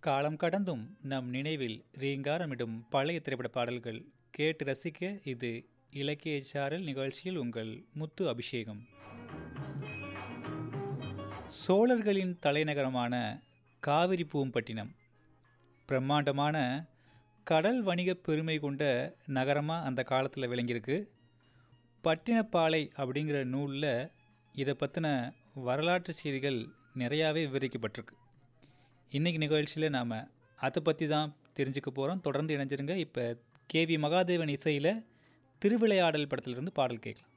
காலம் கடந்தும் நம் நினைவில் ரீங்காரமிடும் பழைய திரைப்பட பாடல்கள் கேட்டு ரசிக்க இது இலக்கிய சாரல் நிகழ்ச்சியில் உங்கள் முத்து அபிஷேகம் சோழர்களின் தலைநகரமான காவிரி பூம்பட்டினம் பிரம்மாண்டமான கடல் வணிக பெருமை கொண்ட நகரமாக அந்த காலத்தில் விளங்கியிருக்கு பட்டினப்பாலை அப்படிங்கிற நூலில் இதை பற்றின வரலாற்று செய்திகள் நிறையாவே விவரிக்கப்பட்டிருக்கு இன்றைக்கி நிகழ்ச்சியில் நாம் அதை பற்றி தான் தெரிஞ்சுக்க போகிறோம் தொடர்ந்து இணைஞ்சிருங்க இப்போ கேவி மகாதேவன் இசையில் திருவிளையாடல் படத்திலிருந்து பாடல் கேட்கலாம்